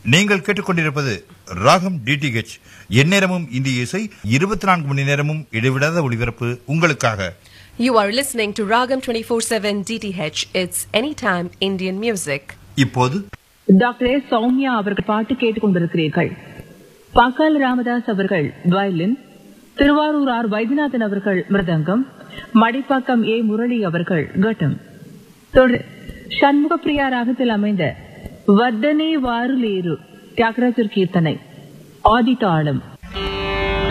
நீங்கள் கேட்டுக்கொண்டிருப்பது ராகம் டிடிஹெச் எந்நேரமும் இந்திய இசை இருபத்தி நான்கு மணி நேரமும் இடைவிடாத ஒளிபரப்பு உங்களுக்காக You are listening to Ragam 24/7 DTH. It's anytime Indian music. இப்போது டாக்டர் எஸ் சௌமியா அவர்கள் பாட்டு கேட்டுக்கொண்டிருக்கிறீர்கள் பாக்கால் ராமதாஸ் அவர்கள் வயலின் திருவாரூர் ஆர் வைத்தியநாதன் அவர்கள் மிருதங்கம் மடிப்பாக்கம் ஏ முரளி அவர்கள் கட்டம் தொடர் சண்முகப்பிரியா ராகத்தில் அமைந்த வர்தனே வாருலேரு தியாகராஜர் கீர்த்தனை ஆதிதாளம்